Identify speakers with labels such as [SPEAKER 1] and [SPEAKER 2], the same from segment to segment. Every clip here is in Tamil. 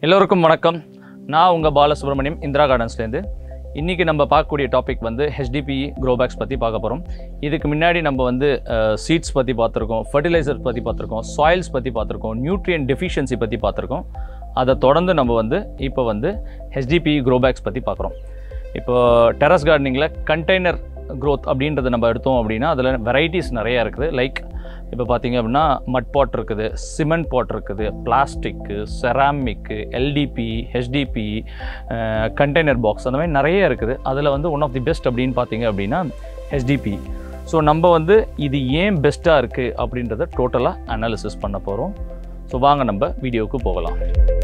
[SPEAKER 1] எல்லோருக்கும் வணக்கம் நான் உங்கள் பாலசுப்ரமணியம் இந்திரா கார்டன்ஸ்லேருந்து இன்றைக்கி நம்ம பார்க்கக்கூடிய டாபிக் வந்து ஹெச்டிபி க்ரோபேக்ஸ் பற்றி பார்க்க போகிறோம் இதுக்கு முன்னாடி நம்ம வந்து சீட்ஸ் பற்றி பார்த்துருக்கோம் ஃபர்டிலைசர் பற்றி பார்த்துருக்கோம் சாயில்ஸ் பற்றி பார்த்துருக்கோம் நியூட்ரியன் டெஃபிஷியன்சி பற்றி பார்த்துருக்கோம் அதை தொடர்ந்து நம்ம வந்து இப்போ வந்து ஹெச்டிபி க்ரோபேக்ஸ் பற்றி பார்க்குறோம் இப்போ டெரஸ் கார்டனிங்கில் கண்டெய்னர் growth அப்படின்றத நம்ம எடுத்தோம் அப்படின்னா அதில் வெரைட்டிஸ் நிறையா இருக்குது லைக் இப்போ பார்த்தீங்க அப்படின்னா மட் பாட் இருக்குது சிமெண்ட் பாட் இருக்குது plastic ceramic LDP HDP container box அந்த மாதிரி நிறைய இருக்குது அதில் வந்து ஒன் ஆஃப் தி பெஸ்ட் அப்படின்னு பார்த்தீங்க அப்படின்னா ஹெச்டிபி ஸோ நம்ம வந்து இது ஏன் பெஸ்ட்டாக இருக்குது அப்படின்றத டோட்டலாக அனாலிசிஸ் பண்ண போகிறோம் ஸோ வாங்க நம்ம வீடியோவுக்கு போகலாம்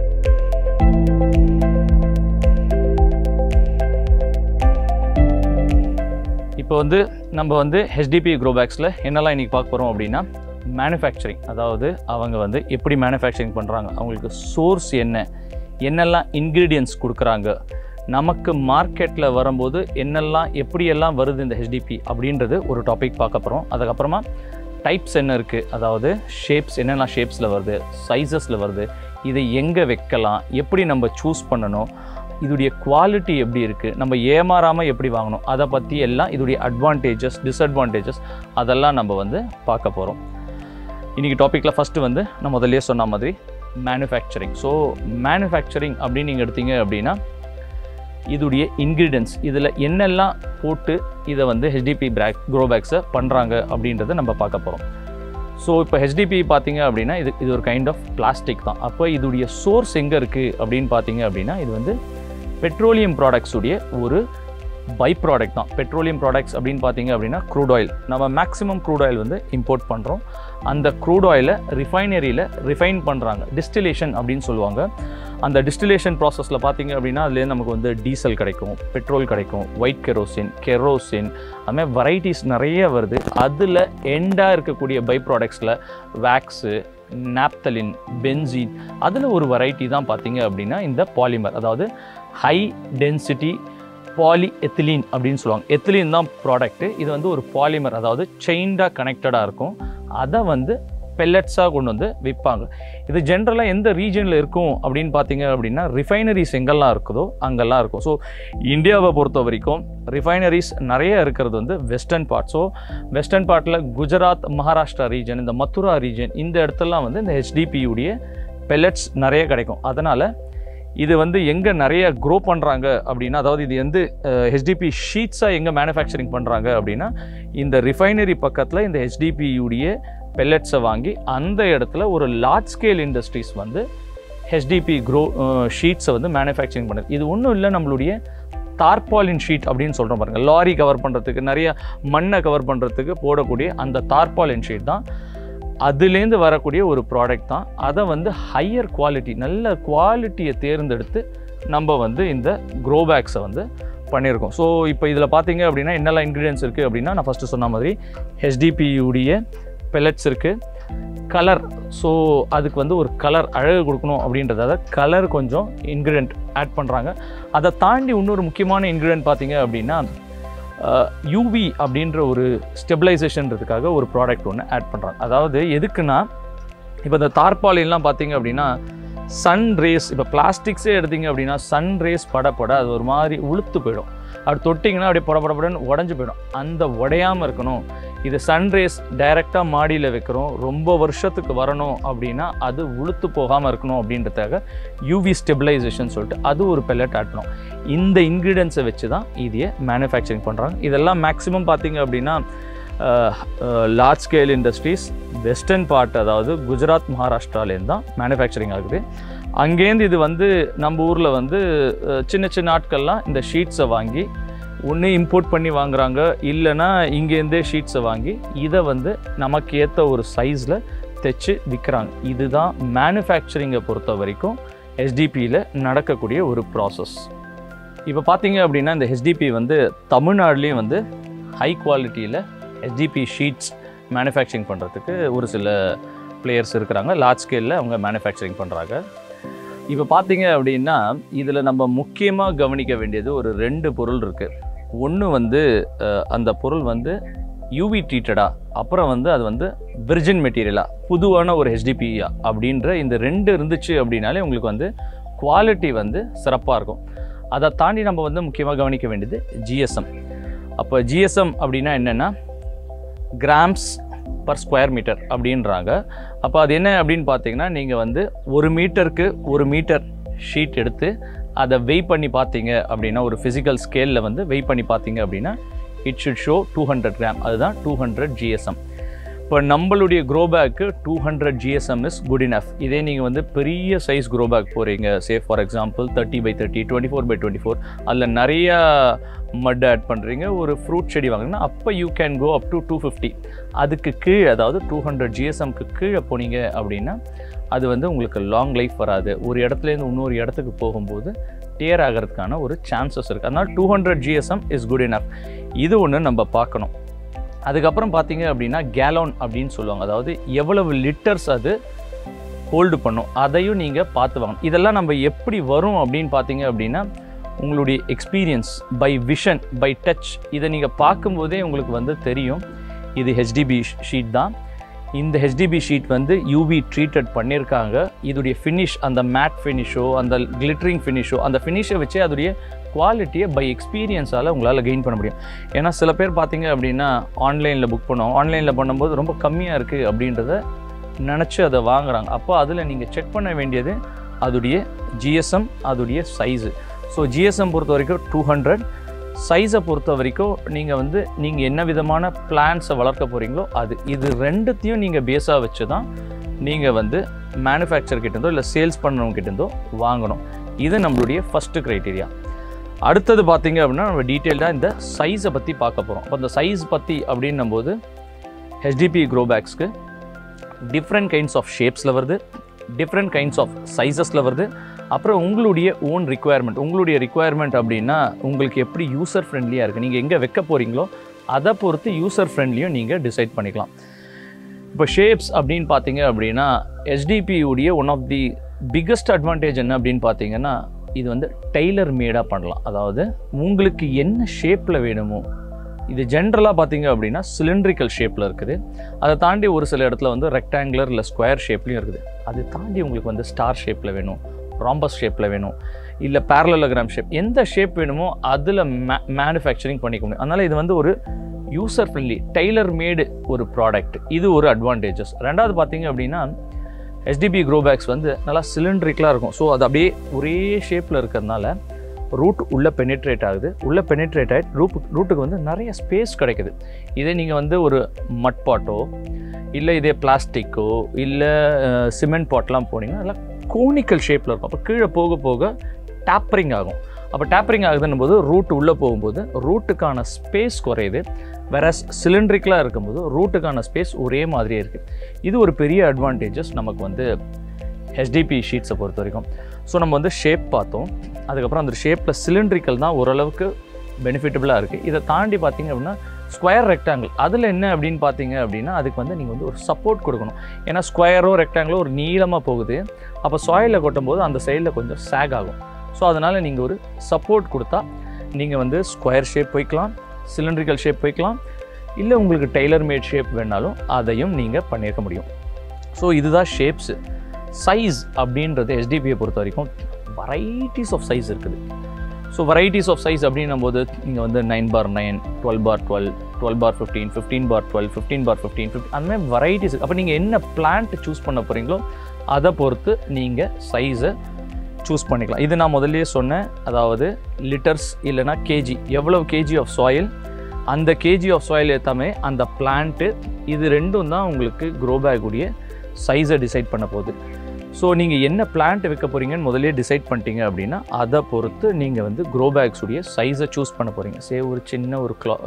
[SPEAKER 1] இப்போ வந்து நம்ம வந்து ஹெச்டிபி க்ரோபேக்ஸில் என்னெல்லாம் இன்றைக்கி பார்க்க போகிறோம் அப்படின்னா மேனுஃபேக்சரிங் அதாவது அவங்க வந்து எப்படி மேனுஃபேக்சரிங் பண்ணுறாங்க அவங்களுக்கு சோர்ஸ் என்ன என்னெல்லாம் இன்க்ரீடியன்ஸ் கொடுக்குறாங்க நமக்கு மார்க்கெட்டில் வரும்போது என்னெல்லாம் எப்படியெல்லாம் வருது இந்த ஹெச்டிபி அப்படின்றது ஒரு டாபிக் பார்க்க போகிறோம் அதுக்கப்புறமா டைப்ஸ் என்ன இருக்குது அதாவது ஷேப்ஸ் என்னெல்லாம் ஷேப்ஸில் வருது சைஸஸில் வருது இதை எங்கே வைக்கலாம் எப்படி நம்ம சூஸ் பண்ணணும் இதுடைய குவாலிட்டி எப்படி இருக்குது நம்ம ஏமாறாமல் எப்படி வாங்கணும் அதை பற்றி எல்லாம் இதுடைய அட்வான்டேஜஸ் டிஸ்அட்வான்டேஜஸ் அதெல்லாம் நம்ம வந்து பார்க்க போகிறோம் இன்றைக்கி டாப்பிக்கில் ஃபஸ்ட்டு வந்து நான் முதல்லயே சொன்ன மாதிரி மேனுஃபேக்சரிங் ஸோ மேனுஃபேக்சரிங் அப்படின்னு நீங்கள் எடுத்தீங்க அப்படின்னா இதுடைய இன்க்ரீடியன்ஸ் இதில் என்னெல்லாம் போட்டு இதை வந்து ஹெச்டிபி பேக் க்ரோ பேக்ஸை பண்ணுறாங்க அப்படின்றத நம்ம பார்க்க போகிறோம் ஸோ இப்போ ஹெச்டிபி பார்த்தீங்க அப்படின்னா இது இது ஒரு கைண்ட் ஆஃப் பிளாஸ்டிக் தான் அப்போ இதுடைய சோர்ஸ் எங்கே இருக்குது அப்படின்னு பார்த்தீங்க அப்படின்னா இது வந்து பெட்ரோலியம் ப்ராடக்ட்ஸ் உடைய ஒரு பை ப்ராடக்ட் தான் பெட்ரோலியம் ப்ராடக்ட்ஸ் அப்படின்னு பார்த்தீங்க அப்படின்னா க்ரூட் ஆயில் நம்ம மேக்ஸிமம் க்ரூட் ஆயில் வந்து இம்போர்ட் பண்ணுறோம் அந்த க்ரூட் ஆயிலை ரிஃபைனரியில் ரிஃபைன் பண்ணுறாங்க டிஸ்டிலேஷன் அப்படின்னு சொல்லுவாங்க அந்த டிஸ்டிலேஷன் ப்ராசஸில் பார்த்தீங்க அப்படின்னா அதுலேருந்து நமக்கு வந்து டீசல் கிடைக்கும் பெட்ரோல் கிடைக்கும் ஒயிட் கெரோசின் கெரோசின் அதுமாதிரி வெரைட்டிஸ் நிறைய வருது அதில் எண்டாக இருக்கக்கூடிய பை ப்ராடக்ட்ஸில் வேக்ஸு நாப்தலின் பென்சின் அதில் ஒரு வெரைட்டி தான் பார்த்தீங்க அப்படின்னா இந்த பாலிமர் அதாவது ஹை டென்சிட்டி பாலி எத்திலீன் அப்படின்னு சொல்லுவாங்க எத்திலீன் தான் ப்ராடக்ட்டு இது வந்து ஒரு பாலிமர் அதாவது செயின்டாக கனெக்டடாக இருக்கும் அதை வந்து பெல்லட்ஸாக கொண்டு வந்து விற்பாங்க இது ஜென்ரலாக எந்த ரீஜனில் இருக்கும் அப்படின்னு பார்த்தீங்க அப்படின்னா ரிஃபைனரிஸ் எங்கெல்லாம் இருக்குதோ அங்கெல்லாம் இருக்கும் ஸோ இந்தியாவை பொறுத்த வரைக்கும் ரிஃபைனரிஸ் நிறைய இருக்கிறது வந்து வெஸ்டர்ன் பார்ட் ஸோ வெஸ்டர்ன் பார்ட்டில் குஜராத் மகாராஷ்டிரா ரீஜன் இந்த மதுரா ரீஜன் இந்த இடத்துலலாம் வந்து இந்த ஹெச்டிபியுடைய பெல்லட்ஸ் நிறைய கிடைக்கும் அதனால் இது வந்து எங்கே நிறைய க்ரோ பண்ணுறாங்க அப்படின்னா அதாவது இது வந்து ஹெச்டிபி ஷீட்ஸாக எங்கே மேனுஃபேக்சரிங் பண்ணுறாங்க அப்படின்னா இந்த ரிஃபைனரி பக்கத்தில் இந்த ஹெச்டிபியுடைய பெல்லட்ஸை வாங்கி அந்த இடத்துல ஒரு லார்ஜ் ஸ்கேல் இண்டஸ்ட்ரீஸ் வந்து ஹெச்டிபி க்ரோ ஷீட்ஸை வந்து மேனுஃபேக்சரிங் பண்ணுது இது ஒன்றும் இல்லை நம்மளுடைய தார்பாலின் ஷீட் அப்படின்னு சொல்கிறோம் பாருங்கள் லாரி கவர் பண்ணுறதுக்கு நிறைய மண்ணை கவர் பண்ணுறதுக்கு போடக்கூடிய அந்த தார்பாலின் ஷீட் தான் அதுலேருந்து வரக்கூடிய ஒரு ப்ராடக்ட் தான் அதை வந்து ஹையர் குவாலிட்டி நல்ல குவாலிட்டியை தேர்ந்தெடுத்து நம்ம வந்து இந்த க்ரோ பேக்ஸை வந்து பண்ணியிருக்கோம் ஸோ இப்போ இதில் பார்த்தீங்க அப்படின்னா என்னெல்லாம் இன்க்ரீடியன்ஸ் இருக்குது அப்படின்னா நான் ஃபஸ்ட்டு சொன்ன மாதிரி ஹெச்டிபியுடைய பெல்லட்ஸ் இருக்குது கலர் ஸோ அதுக்கு வந்து ஒரு கலர் அழகு கொடுக்கணும் அப்படின்றதால கலர் கொஞ்சம் இன்க்ரீடியன்ட் ஆட் பண்ணுறாங்க அதை தாண்டி இன்னொரு முக்கியமான இன்க்ரீடியன்ட் பார்த்தீங்க அப்படின்னா யூவி அப்படின்ற ஒரு ஸ்டெபிலைசேஷன்றதுக்காக ஒரு ப்ராடக்ட் ஒன்று ஆட் பண்ணுறாங்க அதாவது எதுக்குன்னா இப்போ இந்த தார்பாலின்லாம் பார்த்தீங்க அப்படின்னா சன் ரேஸ் இப்போ பிளாஸ்டிக்ஸே எடுத்தீங்க அப்படின்னா சன் ரேஸ் படப்பட அது ஒரு மாதிரி உளுத்து போயிடும் அப்படி தொட்டிங்கன்னா அப்படியே பட படப்படன்னு உடஞ்சி போயிடும் அந்த உடையாமல் இருக்கணும் இது சன் ரேஸ் டைரெக்டாக மாடியில் வைக்கிறோம் ரொம்ப வருஷத்துக்கு வரணும் அப்படின்னா அது உளுத்து போகாமல் இருக்கணும் அப்படின்றதுக்காக யூவி ஸ்டெபிலைசேஷன் சொல்லிட்டு அது ஒரு பெல்லட் ஆட் பண்ணும் இந்த இன்க்ரீடியன்ஸை வச்சு தான் இதையே மேனுஃபேக்சரிங் பண்ணுறாங்க இதெல்லாம் மேக்ஸிமம் பார்த்தீங்க அப்படின்னா large scale industries western part அதாவது குஜராத் மகாராஷ்டிராலேருந்து தான் மேனுஃபேக்சரிங் ஆகுது அங்கேருந்து இது வந்து நம்ம ஊரில் வந்து அஹ், சின்ன சின்ன ஆட்கள்லாம் இந்த ஷீட்ஸை வாங்கி ஒன்று இம்போர்ட் பண்ணி வாங்குறாங்க இல்லைன்னா இங்கேருந்தே ஷீட்ஸை வாங்கி இதை வந்து நமக்கு ஏற்ற ஒரு சைஸில் தைச்சு விற்கிறாங்க இதுதான் மேனுஃபேக்சரிங்கை பொறுத்த வரைக்கும் ஹெச்டிபியில் நடக்கக்கூடிய ஒரு ப்ராசஸ் இப்போ பார்த்தீங்க அப்படின்னா இந்த ஹெச்டிபி வந்து தமிழ்நாடுலேயும் வந்து ஹை குவாலிட்டியில் ஹெச்டிபி ஷீட்ஸ் மேனுஃபேக்சரிங் பண்ணுறதுக்கு ஒரு சில பிளேயர்ஸ் இருக்கிறாங்க லார்ஜ் ஸ்கேலில் அவங்க மேனுஃபேக்சரிங் பண்ணுறாங்க இப்போ பார்த்தீங்க அப்படின்னா இதில் நம்ம முக்கியமாக கவனிக்க வேண்டியது ஒரு ரெண்டு பொருள் இருக்குது ஒன்று வந்து அஹ், அந்த பொருள் வந்து யூவி ட்ரீட்டடா அப்புறம் வந்து அது வந்து விர்ஜின் மெட்டீரியலா புதுவான ஒரு ஹெச்டிபியா அப்படின்ற இந்த ரெண்டு இருந்துச்சு அப்படின்னாலே உங்களுக்கு வந்து குவாலிட்டி வந்து சிறப்பாக இருக்கும் அதை தாண்டி நம்ம வந்து முக்கியமாக கவனிக்க வேண்டியது ஜிஎஸ்எம் அப்போ ஜிஎஸ்எம் அப்படின்னா என்னென்னா கிராம்ஸ் பர் ஸ்கொயர் மீட்டர் அப்படின்றாங்க அப்போ அது என்ன அப்படின்னு பார்த்தீங்கன்னா நீங்கள் வந்து ஒரு மீட்டருக்கு ஒரு மீட்டர் ஷீட் எடுத்து அதை வெயிட் பண்ணி பார்த்தீங்க அப்படின்னா ஒரு ஃபிசிக்கல் ஸ்கேலில் வந்து வெயிட் பண்ணி பார்த்தீங்க அப்படின்னா it should show two hundred gram அதுதான் டூ ஹண்ட்ரட் ஜிஎஸ்எம் இப்போ நம்மளுடைய grow bag two hundred GSM is good enough இதே நீங்கள் வந்து பெரிய சைஸ் க்ரோ பேக் போகிறீங்க say for example thirty by thirty twenty four by twenty four அதில் நிறையா மட் ஆட் பண்ணுறீங்க ஒரு ஃப்ரூட் செடி வாங்கினா அப்போ you can go up to two fifty அதுக்கு கீழே அதாவது டூ ஹண்ட்ரட் ஜிஎஸ்எம்க்கு கீழே போனீங்க அப்படின்னா அது வந்து உங்களுக்கு லாங் லைஃப் வராது ஒரு இடத்துலேருந்து இன்னொரு இடத்துக்கு போகும்போது டேர் ஆகிறதுக்கான ஒரு சான்சஸ் இருக்குது அதனால் two hundred GSM is good enough இது ஒன்று நம்ம பார்க்கணும் அதுக்கப்புறம் பார்த்தீங்க அப்படின்னா கேலோன் அப்படின்னு சொல்லுவாங்க அதாவது எவ்வளவு லிட்டர்ஸ் அது ஹோல்டு பண்ணும் அதையும் நீங்கள் பார்த்து வாங்கணும் இதெல்லாம் நம்ம எப்படி வரும் அப்படின்னு பார்த்தீங்க அப்படின்னா உங்களுடைய experience by vision by touch இதை நீங்கள் பார்க்கும்போதே உங்களுக்கு வந்து தெரியும் இது ஹெச்டிபி ஷீட் தான் இந்த ஹெச்டிபி ஷீட் வந்து யூவி ட்ரீட்டட் பண்ணியிருக்காங்க இதோடைய ஃபினிஷ் அந்த மேட் ஃபினிஷோ அந்த கிளிட்டரிங் ஃபினிஷோ அந்த ஃபினிஷை வச்சே அதோடைய குவாலிட்டியை பை எக்ஸ்பீரியன்ஸால் உங்களால் கெயின் பண்ண முடியும் ஏன்னா சில பேர் பார்த்தீங்க அப்படின்னா ஆன்லைனில் புக் பண்ணுவோம் ஆன்லைனில் பண்ணும்போது ரொம்ப கம்மியாக இருக்குது அப்படின்றத நினச்சி அதை வாங்குறாங்க அப்போ அதில் நீங்கள் செக் பண்ண வேண்டியது அதோடைய ஜிஎஸ்எம் அதோடைய சைஸு ஸோ ஜிஎஸ்எம் பொறுத்த வரைக்கும் டூ ஹண்ட்ரட் சைஸை பொறுத்த வரைக்கும் நீங்கள் வந்து நீங்கள் என்ன விதமான பிளான்ஸை வளர்க்க போகிறீங்களோ அது இது ரெண்டுத்தையும் நீங்கள் பேஸாக வச்சு தான் நீங்கள் வந்து மேனுஃபேக்சர் கிட்டேருந்தோ இல்லை சேல்ஸ் பண்ணுறவங்க கிட்டேருந்தோ வாங்கணும் இது நம்மளுடைய ஃபஸ்ட்டு க்ரைட்டீரியா அடுத்தது பார்த்தீங்க அப்படின்னா நம்ம டீட்டெயில்டாக இந்த சைஸை பற்றி பார்க்க போகிறோம் அப்போ இந்த சைஸ் பற்றி அப்படின்னும் போது ஹெச்டிபி க்ரோ பேக்ஸ்க்கு டிஃப்ரெண்ட் கைண்ட்ஸ் ஆஃப் ஷேப்ஸில் வருது டிஃப்ரெண்ட் கைண்ட்ஸ் ஆஃப் சைஸஸில் வருது அப்புறம் உங்களுடைய ஓன் ரிக்குவயர்மெண்ட் உங்களுடைய ரிக்குவயர்மெண்ட் அப்படின்னா உங்களுக்கு எப்படி யூசர் ஃப்ரெண்ட்லியாக இருக்குது நீங்கள் எங்கே வைக்க போகிறீங்களோ அதை பொறுத்து யூசர் ஃப்ரெண்ட்லியும் நீங்கள் டிசைட் பண்ணிக்கலாம் இப்போ ஷேப்ஸ் அப்படின்னு பார்த்தீங்க அப்படின்னா HDP உடைய one of the biggest advantage என்ன அப்படின்னு பார்த்தீங்கன்னா இது வந்து டெய்லர் மேடாக பண்ணலாம் அதாவது உங்களுக்கு என்ன ஷேப்பில் வேணுமோ இது ஜென்ரலாக பார்த்தீங்க அப்படின்னா சிலிண்ட்ரிக்கல் ஷேப்பில் இருக்குது அதை தாண்டி ஒரு சில இடத்துல வந்து ரெக்டாங்குலர் இல்லை ஸ்கொயர் ஷேப்லையும் இருக்குது அதை தாண்டி உங்களுக்கு வந்து ஸ்டார் ஷேப்பில் வேணும் ராம்பஸ் ஷேப்பில் வேணும் இல்லை பேரலோகிராம் ஷேப் எந்த ஷேப் வேணுமோ அதில் மே மேனுஃபேக்சரிங் பண்ணிக்க முடியும் அதனால் இது வந்து ஒரு யூசர் ஃப்ரெண்ட்லி டெய்லர் மேடு ஒரு ப்ராடக்ட் இது ஒரு அட்வான்டேஜஸ் ரெண்டாவது பார்த்தீங்க அப்படின்னா எஸ்டிபி க்ரோ பேக்ஸ் வந்து நல்லா சிலிண்ட்ரிக்கலாக இருக்கும் ஸோ அது அப்படியே ஒரே ஷேப்பில் இருக்கிறதுனால ரூட் உள்ளே பெனிட்ரேட் ஆகுது உள்ளே பெனிட்ரேட் ஆகிட்டு ரூட் ரூட்டுக்கு வந்து நிறைய ஸ்பேஸ் கிடைக்குது இதே நீங்கள் வந்து ஒரு மட் பாட்டோ இல்லை இதே பிளாஸ்டிக்கோ இல்லை சிமெண்ட் பாட்லாம் போனீங்கன்னா அதெல்லாம் கோனிக்கல் ஷேப்பில் இருக்கும் அப்போ கீழே போக போக டேப்பரிங் ஆகும் அப்போ டேப்பரிங் ஆகுதுன்னும் போது ரூட் உள்ளே போகும்போது ரூட்டுக்கான ஸ்பேஸ் குறையுது வேற சிலிண்ட்ரிக்கலாக இருக்கும்போது ரூட்டுக்கான ஸ்பேஸ் ஒரே மாதிரியே இருக்குது இது ஒரு பெரிய அட்வான்டேஜஸ் நமக்கு வந்து ஹெச்டிபி ஷீட்ஸை பொறுத்த வரைக்கும் ஸோ நம்ம வந்து ஷேப் பார்த்தோம் அதுக்கப்புறம் அந்த ஷேப்பில் சிலிண்ட்ரிக்கல் தான் ஓரளவுக்கு பெனிஃபிட்டபுளாக இருக்குது இதை தாண்டி பார்த்தீங்க அப்படின்னா ஸ்கொயர் ரெக்டாங்கிள் அதில் என்ன அப்படின்னு பார்த்தீங்க அப்படின்னா அதுக்கு வந்து நீங்கள் வந்து ஒரு சப்போர்ட் கொடுக்கணும் ஏன்னா ஸ்கொயரோ ரெக்டாங்கிளோ ஒரு நீளமாக போகுது அப்போ சாயிலில் கொட்டும்போது அந்த சைடில் கொஞ்சம் சேக் ஆகும் ஸோ அதனால் நீங்கள் ஒரு சப்போர்ட் கொடுத்தா நீங்கள் வந்து ஸ்கொயர் ஷேப் போய்க்கலாம் சிலிண்ட்ரிக்கல் ஷேப் போய்க்கலாம் இல்லை உங்களுக்கு டெய்லர் மேட் ஷேப் வேணாலும் அதையும் நீங்கள் பண்ணியிருக்க முடியும் ஸோ இதுதான் ஷேப்ஸு சைஸ் அப்படின்றது எஸ்டிபியை பொறுத்த வரைக்கும் வெரைட்டிஸ் ஆஃப் சைஸ் இருக்குது ஸோ வெரைட்டிஸ் ஆஃப் சைஸ் அப்படின்னும் போது நீங்கள் வந்து nine by nine twelve by twelve twelve by fifteen fifteen by twelve fifteen by fifteen fifty அந்த மாதிரி வெரைட்டிஸ் அப்போ நீங்கள் என்ன பிளான்ட் சூஸ் பண்ண போகிறீங்களோ அதை பொறுத்து நீங்கள் சைஸை சூஸ் பண்ணிக்கலாம் இது நான் முதல்லயே சொன்னேன் அதாவது லிட்டர்ஸ் இல்லைனா கேஜி எவ்வளவு கேஜி ஆஃப் சாயில் அந்த கேஜி ஆஃப் சாயில் ஏற்றாமே அந்த பிளான்ட்டு இது ரெண்டும் தான் உங்களுக்கு க்ரோ பேக்குடைய சைஸை டிசைட் பண்ண போகுது ஸோ நீங்கள் என்ன பிளான்ட் வைக்க போகிறீங்கன்னு முதல்லயே டிசைட் பண்ணிட்டீங்க அப்படின்னா அதை பொறுத்து நீங்கள் வந்து க்ரோ பேக்ஸுடைய சைஸை சூஸ் பண்ண போகிறீங்க சே ஒரு சின்ன ஒரு க்ளா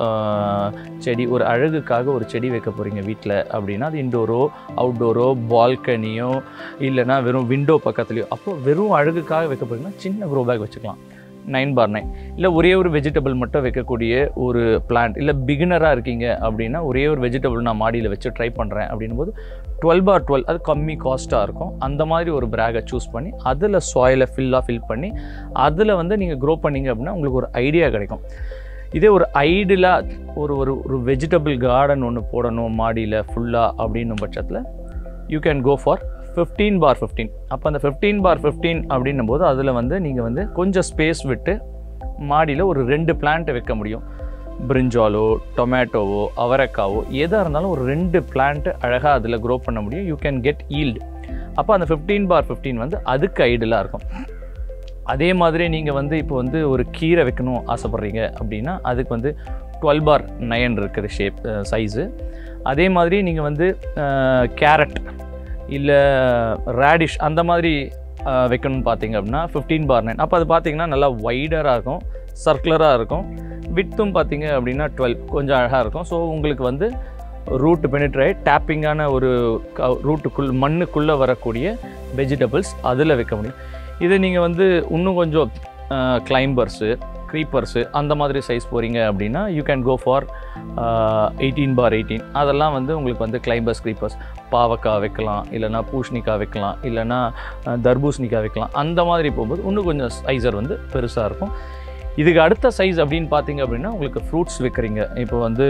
[SPEAKER 1] செடி ஒரு அழகுக்காக ஒரு செடி வைக்க போகிறீங்க வீட்டில் அப்படின்னா அது இன்டோரோ அவுட்டோரோ பால்கனியோ இல்லைன்னா வெறும் விண்டோ பக்கத்துலையோ அப்போ வெறும் அழகுக்காக வைக்க போகிறீங்கன்னா சின்ன க்ரோ பேக் வச்சுக்கலாம் நைன் பார் நைன் இல்லை ஒரே ஒரு வெஜிடபிள் மட்டும் வைக்கக்கூடிய ஒரு பிளான்ட் இல்லை பிகினராக இருக்கீங்க அப்படின்னா ஒரே ஒரு வெஜிடபிள் நான் மாடியில் வச்சு ட்ரை பண்ணுறேன் அப்படின்னும் போது டுவெல் பார் டுவெல் அது கம்மி காஸ்ட்டாக இருக்கும் அந்த மாதிரி ஒரு பிராகை சூஸ் பண்ணி அதில் சாயிலை ஃபில்லாக ஃபில் பண்ணி அதில் வந்து நீங்கள் க்ரோ பண்ணீங்க அப்படின்னா உங்களுக்கு ஒரு ஐடியா கிடைக்கும் இதே ஒரு ஐடியலாக ஒரு ஒரு ஒரு வெஜிடபிள் கார்டன் ஒன்று போடணும் மாடியில் ஃபுல்லாக அப்படின்னும் பட்சத்தில் you can go for fifteen by fifteen அப்போ அந்த ஃபிஃப்டீன் பார் ஃபிஃப்டீன் அப்படின்னும் போது அதில் வந்து நீங்கள் வந்து கொஞ்சம் ஸ்பேஸ் விட்டு மாடியில் ஒரு ரெண்டு பிளான்ட்டை வைக்க முடியும் பிரிஞ்சாலோ டொமேட்டோவோ அவரைக்காவோ எதாக இருந்தாலும் ஒரு ரெண்டு பிளான்ட்டு அழகாக அதில் க்ரோ பண்ண முடியும் யூ கேன் கெட் ஈல்டு அப்போ அந்த ஃபிஃப்டீன் பார் ஃபிஃப்டீன் வந்து அதுக்கு ஐடியலாக இருக்கும் அதே மாதிரி நீங்கள் வந்து இப்போ வந்து ஒரு கீரை வைக்கணும் ஆசைப்பட்றீங்க அப்படின்னா அதுக்கு வந்து டுவெல் பார் நயன் இருக்குது ஷேப் சைஸு அதே மாதிரி நீங்கள் வந்து கேரட் இல்லை ரேடிஷ் அந்த மாதிரி அஹ், வைக்கணும்னு பார்த்தீங்க அப்படின்னா ஃபிஃப்டீன் பார் நைன் அப்போ அது பார்த்தீங்கன்னா நல்லா வைடராக இருக்கும் சர்க்குலராக இருக்கும் வித்தும் பார்த்தீங்க அப்படின்னா டுவெல் கொஞ்சம் அழகாக இருக்கும் ஸோ உங்களுக்கு வந்து ரூட் பெனிட்ரேட் டேப்பிங்கான ஒரு ரூட்டுக்குள் மண்ணுக்குள்ளே வரக்கூடிய வெஜிடபிள்ஸ் அதில் வைக்க முடியும் இது நீங்கள் வந்து இன்னும் கொஞ்சம் கிளைம்பர்ஸு க்ரீப்பர்ஸு அந்த மாதிரி சைஸ் போகிறீங்க அப்படின்னா you can go for eighteen by eighteen அதெல்லாம் வந்து உங்களுக்கு வந்து கிளைம்பர்ஸ் க்ரீப்பர்ஸ் பாவக்காய் வைக்கலாம் இல்லைனா பூஷணிக்காய் வைக்கலாம் இல்லைனா அஹ், தர்பூசணிக்காய் வைக்கலாம் அந்த மாதிரி போகும்போது இன்னும் கொஞ்சம் சைஸர் வந்து பெருசாக இருக்கும் இதுக்கு அடுத்த சைஸ் அப்படின்னு பார்த்தீங்க அப்படின்னா உங்களுக்கு ஃப்ரூட்ஸ் வைக்கிறீங்க இப்போ வந்து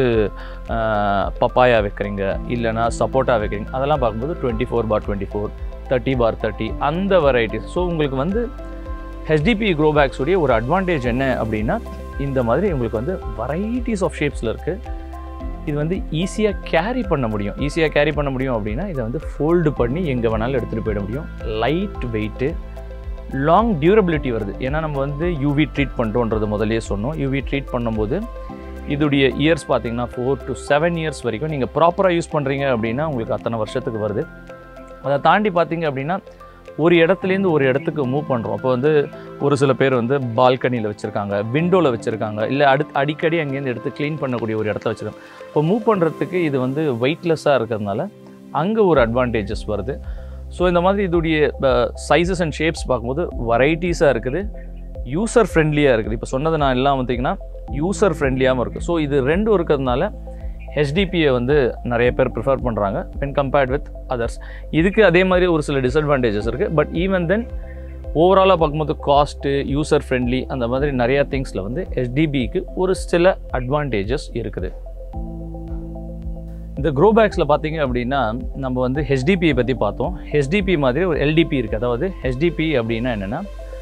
[SPEAKER 1] பப்பாயா வைக்கிறீங்க இல்லைனா சப்போட்டா வைக்கிறீங்க அதெல்லாம் பார்க்கும்போது twenty four by twenty four thirty by thirty அந்த வெரைட்டிஸ் ஸோ உங்களுக்கு வந்து ஹெச்டிபி க்ரோ பேக்ஸுடைய ஒரு அட்வான்டேஜ் என்ன அப்படின்னா இந்த மாதிரி உங்களுக்கு வந்து வெரைட்டிஸ் ஆஃப் ஷேப்ஸில் இருக்குது இது வந்து ஈஸியாக கேரி பண்ண முடியும் ஈஸியாக கேரி பண்ண முடியும் அப்படின்னா இதை வந்து ஃபோல்டு பண்ணி எங்கே வேணாலும் எடுத்துகிட்டு போயிட முடியும் லைட் வெயிட்டு லாங் டியூரபிலிட்டி வருது ஏன்னா நம்ம வந்து யூவி ட்ரீட் பண்ணுறோன்றது முதல்லயே சொன்னோம் யூவி ட்ரீட் பண்ணும்போது இதுடைய இயர்ஸ் பார்த்தீங்கன்னா ஃபோர் டு செவன் இயர்ஸ் வரைக்கும் நீங்கள் ப்ராப்பராக யூஸ் பண்ணுறீங்க அப்படின்னா உங்களுக்கு அத்தனை வருஷத்துக்கு வருது அதை தாண்டி பார்த்தீங்க அப்படின்னா ஒரு இடத்துலேருந்து ஒரு இடத்துக்கு மூவ் பண்ணுறோம் அப்போ வந்து ஒரு சில பேர் வந்து பால்கனியில் வச்சுருக்காங்க விண்டோவில் வச்சுருக்காங்க இல்லை அடு அடிக்கடி அங்கேருந்து எடுத்து க்ளீன் பண்ணக்கூடிய ஒரு இடத்துல வச்சுருக்காங்க இப்போ மூவ் பண்ணுறதுக்கு இது வந்து வெயிட்லெஸ்ஸாக இருக்கிறதுனால அங்கே ஒரு அட்வான்டேஜஸ் வருது ஸோ இந்த மாதிரி இதோடைய சைஸஸ் அண்ட் ஷேப்ஸ் பார்க்கும்போது வெரைட்டிஸாக இருக்குது யூசர் ஃப்ரெண்ட்லியாக இருக்குது இப்போ சொன்னது நான் எல்லாம் பார்த்தீங்கன்னா யூசர் ஃப்ரெண்ட்லியாகவும் இருக்குது ஸோ இது ரெண்டும் இருக்கிறதுனால ஹெச்டிபியை வந்து நிறைய பேர் ப்ரிஃபர் பண்ணுறாங்க வென் கம்பேர்ட் வித் அதர்ஸ் இதுக்கு அதே மாதிரி ஒரு சில டிஸ்அட்வான்டேஜஸ் இருக்குது பட் ஈவன் தென் ஓவராலாக பார்க்கும்போது காஸ்ட்டு யூசர் ஃப்ரெண்ட்லி அந்த மாதிரி நிறையா திங்ஸில் வந்து ஹெச்டிபிக்கு ஒரு சில அட்வான்டேஜஸ் இருக்குது இந்த க்ரோ பேக்ஸில் பார்த்தீங்க அப்படின்னா நம்ம வந்து ஹெச்டிபியை பற்றி பார்த்தோம் ஹெச்டிபி மாதிரி ஒரு எல்டிபி இருக்குது அதாவது ஹெச்டிபி அப்படின்னா என்னென்னா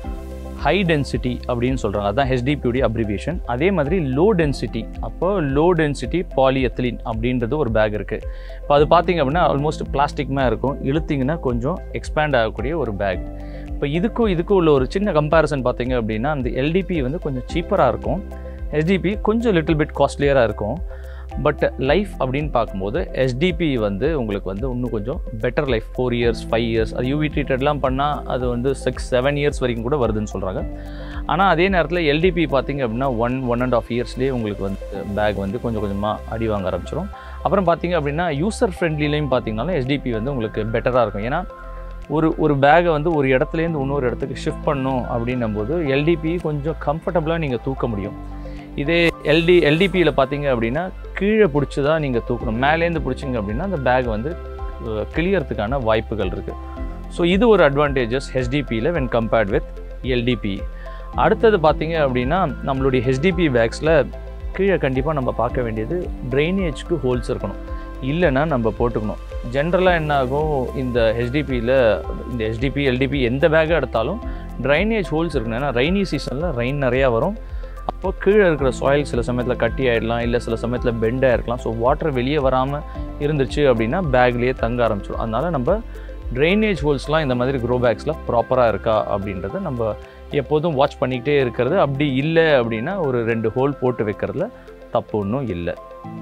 [SPEAKER 1] ஹை டென்சிட்டி அப்படின்னு சொல்கிறாங்க அதான் ஹெச்டிபியுடைய அப்ரிவியேஷன் அதே மாதிரி லோ டென்சிட்டி அப்போ லோ டென்சிட்டி பாலிஎத்திலின் அப்படின்றது ஒரு பேக் இருக்குது இப்போ அது பார்த்தீங்க அப்படின்னா ஆல்மோஸ்ட் பிளாஸ்டிக்மாக இருக்கும் இழுத்தீங்கன்னா கொஞ்சம் எக்ஸ்பேண்ட் ஆகக்கூடிய ஒரு பேக் இப்போ இதுக்கும் இதுக்கும் உள்ள ஒரு சின்ன கம்பேரிசன் பார்த்தீங்க அப்படின்னா அந்த எல்டிபி வந்து கொஞ்சம் சீப்பராக இருக்கும் ஹெச்டிபி கொஞ்சம் லிட்டில் பிட் காஸ்ட்லியராக இருக்கும் பட் லைஃப் அப்படின்னு பார்க்கும்போது எஸ்டிபி வந்து உங்களுக்கு வந்து இன்னும் கொஞ்சம் better life four years five years அது யூவி ட்ரீட்டட்லாம் பண்ணால் அது வந்து சிக்ஸ் செவன் இயர்ஸ் வரைக்கும் கூட வருதுன்னு சொல்கிறாங்க ஆனால் அதே நேரத்தில் எல்டிபி பார்த்தீங்க அப்படின்னா ஒன் ஒன் அண்ட் ஆஃப் இயர்ஸ்லேயே உங்களுக்கு வந்து பேக் வந்து கொஞ்சம் கொஞ்சமாக அடி வாங்க ஆரம்பிச்சிடும் அப்புறம் பார்த்தீங்க அப்படின்னா யூசர் ஃப்ரெண்ட்லிலையும் பார்த்தீங்கனாலும் எஸ்டிபி வந்து உங்களுக்கு பெட்டராக இருக்கும் ஏன்னா ஒரு ஒரு பேகை வந்து ஒரு இடத்துலேருந்து இன்னொரு இடத்துக்கு ஷிஃப்ட் பண்ணும் அப்படின்னும் போது எல்டிபி கொஞ்சம் கம்ஃபர்டபுளாக நீங்கள் தூக்க முடியும் இதே எல்டி எல்டிபியில் பார்த்தீங்க அப்படின்னா கீழே பிடிச்சி தான் நீங்கள் தூக்கணும் மேலேருந்து பிடிச்சிங்க அப்படின்னா அந்த பேக் வந்து அஹ், கிளியறதுக்கான வாய்ப்புகள் இருக்குது ஸோ இது ஒரு அட்வான்டேஜஸ் ஹெச்டிபியில் வென் கம்பேர்ட் வித் எல்டிபி அடுத்தது பார்த்தீங்க அப்படின்னா நம்மளுடைய ஹெச்டிபி பேக்ஸில் கீழே கண்டிப்பாக நம்ம பார்க்க வேண்டியது ட்ரைனேஜ்க்கு ஹோல்ஸ் இருக்கணும் இல்லைன்னா நம்ம போட்டுக்கணும் ஜென்ரலாக என்ன ஆகும் இந்த ஹெச்டிபியில் இந்த ஹெச்டிபி எல்டிபி எந்த பேக்கை எடுத்தாலும் ட்ரைனேஜ் ஹோல்ஸ் இருக்கணும் ஏன்னா ரெய்னி சீசனில் ரெயின் நிறையா வரும் அப்போ கீழே இருக்கிற சாயில் சில சமயத்தில் கட்டி ஆகிடலாம் இல்லை சில சமயத்தில் பெண்ட் ஆகிருக்கலாம் ஸோ வாட்டர் வெளியே வராமல் இருந்துச்சு அப்படின்னா பேக்லேயே தங்க ஆரம்பிச்சிடும் அதனால நம்ம ட்ரைனேஜ் ஹோல்ஸ்லாம் இந்த மாதிரி க்ரோ பேக்ஸில் ப்ராப்பராக இருக்கா அப்படின்றத நம்ம எப்போதும் வாட்ச் பண்ணிக்கிட்டே இருக்கிறது அப்படி இல்லை அப்படின்னா ஒரு ரெண்டு ஹோல் போட்டு வைக்கிறதுல தப்பு ஒன்றும் இல்லை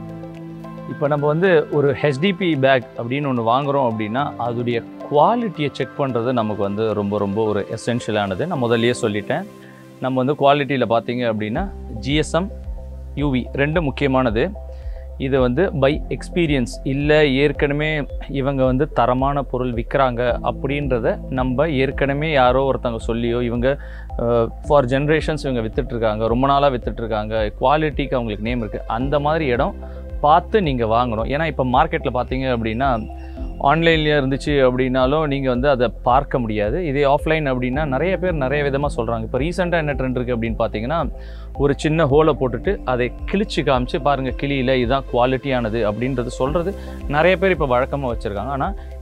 [SPEAKER 1] இப்போ நம்ம வந்து ஒரு ஹெச்டிபி பேக் அப்படின்னு ஒன்று வாங்குகிறோம் அப்படின்னா அதோடைய குவாலிட்டியை செக் பண்ணுறது நமக்கு வந்து ரொம்ப ரொம்ப ஒரு எசென்ஷியலானது நான் முதல்லயே சொல்லிட்டேன் நம்ம வந்து குவாலிட்டியில் பார்த்தீங்க அப்படின்னா ஜிஎஸ்எம் யூவி ரெண்டு முக்கியமானது இது வந்து பை எக்ஸ்பீரியன்ஸ் இல்லை ஏற்கனவே இவங்க வந்து தரமான பொருள் விற்கிறாங்க அப்படின்றத நம்ம ஏற்கனவே யாரோ ஒருத்தவங்க சொல்லியோ இவங்க ஃபார் ஜென்ரேஷன்ஸ் இவங்க வித்துட்ருக்காங்க ரொம்ப நாளாக வித்துட்ருக்காங்க குவாலிட்டிக்கு அவங்களுக்கு நேம் இருக்குது அந்த மாதிரி இடம் பார்த்து நீங்கள் வாங்கணும் ஏன்னா இப்போ மார்க்கெட்டில் பார்த்தீங்க அப்படின்னா ஆன்லைன்லேயே இருந்துச்சு அப்படின்னாலும் நீங்கள் வந்து அதை பார்க்க முடியாது இதே ஆஃப்லைன் அப்படின்னா நிறைய பேர் நிறைய விதமாக சொல்கிறாங்க இப்போ ரீசெண்டாக என்ன ட்ரெண்ட் இருக்குது அப்படின்னு பார்த்தீங்கன்னா ஒரு சின்ன ஹோலை போட்டுட்டு அதை கிழிச்சு காமிச்சு பாருங்கள் கிளியில் இதுதான் குவாலிட்டியானது அப்படின்றது சொல்கிறது நிறைய பேர் இப்போ வழக்கமாக வச்சுருக்காங்க ஆனால்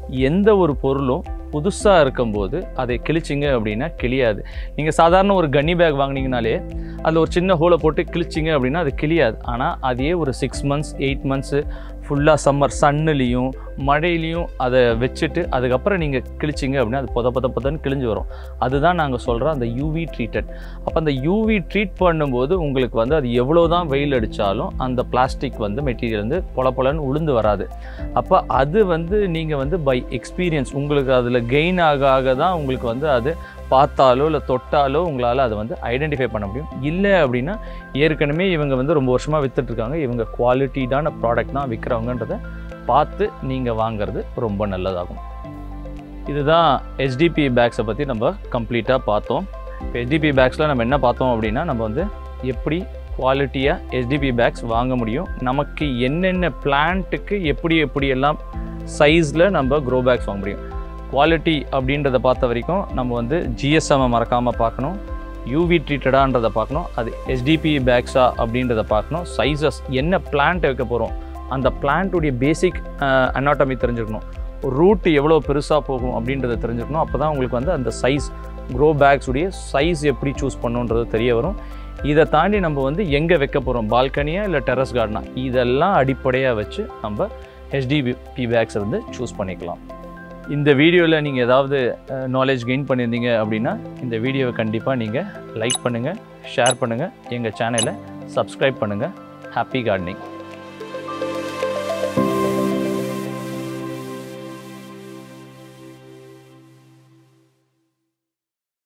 [SPEAKER 1] எந்த ஒரு பொருளும் புதுசாக இருக்கும்போது அதை கிழிச்சிங்க அப்படின்னா கிளியாது நீங்கள் சாதாரண ஒரு கன்னி பேக் வாங்குனீங்கனாலே அதில் ஒரு சின்ன ஹோலை போட்டு கிழிச்சிங்க அப்படின்னா அது கிளியாது ஆனால் அதையே ஒரு சிக்ஸ் மந்த்ஸ் எயிட் மந்த்ஸு ஃபுல்லாக சம்மர் சன்னுலேயும் மழையிலையும் அதை வச்சுட்டு அதுக்கப்புறம் நீங்கள் கிழிச்சிங்க அப்படின்னா அது பொத பொத பொதன்னு கிழிஞ்சு வரும் அதுதான் நாங்கள் சொல்கிறோம் அந்த யூவி ட்ரீட்டட் அப்போ அந்த யூவி ட்ரீட் பண்ணும்போது உங்களுக்கு வந்து அது எவ்வளோ தான் வெயில் அடித்தாலும் அந்த பிளாஸ்டிக் வந்து மெட்டீரியல் வந்து பொல பொலன்னு உளுந்து வராது அப்போ அது வந்து நீங்கள் வந்து பை எக்ஸ்பீரியன்ஸ் உங்களுக்கு அதில் கெயின் ஆக ஆக தான் உங்களுக்கு வந்து அது பார்த்தாலோ இல்லை தொட்டாலோ உங்களால் அதை வந்து ஐடென்டிஃபை பண்ண முடியும் இல்லை அப்படின்னா ஏற்கனவே இவங்க வந்து ரொம்ப வருஷமாக வித்துட்ருக்காங்க இவங்க குவாலிட்டிடான ப்ராடக்ட் தான் விற்கிறவங்கன்றதை பார்த்து நீங்கள் வாங்குறது ரொம்ப நல்லதாகும் இதுதான் ஹெச்டிபி பேக்ஸை பற்றி நம்ம கம்ப்ளீட்டாக பார்த்தோம் இப்போ ஹெச்டிபி பேக்ஸில் நம்ம என்ன பார்த்தோம் அப்படின்னா நம்ம வந்து எப்படி குவாலிட்டியாக ஹெச்டிபி பேக்ஸ் வாங்க முடியும் நமக்கு என்னென்ன பிளான்ட்டுக்கு எப்படி எப்படியெல்லாம் சைஸில் நம்ம க்ரோ பேக்ஸ் வாங்க முடியும் குவாலிட்டி அப்படின்றத பார்த்த வரைக்கும் நம்ம வந்து ஜிஎஸ்எம்மை மறக்காமல் பார்க்கணும் யூவி ட்ரீட்டடான்றதை பார்க்கணும் அது ஹெச்டிபி பேக்ஸா அப்படின்றத பார்க்கணும் சைஸஸ் என்ன பிளான்ட் வைக்க போகிறோம் அந்த பிளான்ட்டுடைய பேசிக் அனாட்டமி தெரிஞ்சுக்கணும் ரூட் எவ்வளோ பெருசாக போகும் அப்படின்றத தெரிஞ்சுக்கணும் அப்போ தான் உங்களுக்கு வந்து அந்த சைஸ் க்ரோ பேக்ஸ் உடைய சைஸ் எப்படி சூஸ் பண்ணுன்றது தெரிய வரும் இதை தாண்டி நம்ம வந்து எங்கே வைக்க போகிறோம் பால்கனியா இல்லை டெரஸ் கார்டனா இதெல்லாம் அடிப்படையாக வச்சு நம்ம ஹெச்டிபி பேக்ஸை வந்து சூஸ் பண்ணிக்கலாம் இந்த வீடியோவில் நீங்கள் ஏதாவது நாலேஜ் கெயின் பண்ணியிருந்தீங்க அப்படின்னா இந்த வீடியோவை கண்டிப்பாக நீங்கள் லைக் பண்ணுங்கள் ஷேர் பண்ணுங்கள் எங்கள் சேனலை சப்ஸ்கிரைப் பண்ணுங்கள் ஹாப்பி கார்டனிங்